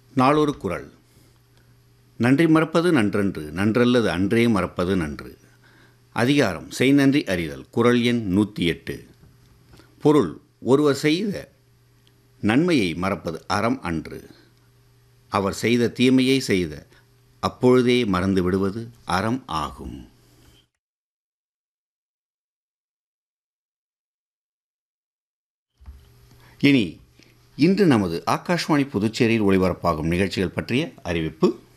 நாளொரு குறள் நன்றி மறப்பது நன்றன்று நன்றல்லது அன்றே மறப்பது நன்று அதிகாரம் செய்நன்றி அறிதல் குறள் எண் நூற்றி எட்டு பொருள் ஒருவர் செய்த நன்மையை மறப்பது அறம் அன்று அவர் செய்த தீமையை செய்த அப்பொழுதே மறந்து விடுவது அறம் ஆகும் இனி இன்று நமது ஆகாஷ்வாணி புதுச்சேரியில் ஒளிபரப்பாகும் நிகழ்ச்சிகள் பற்றிய அறிவிப்பு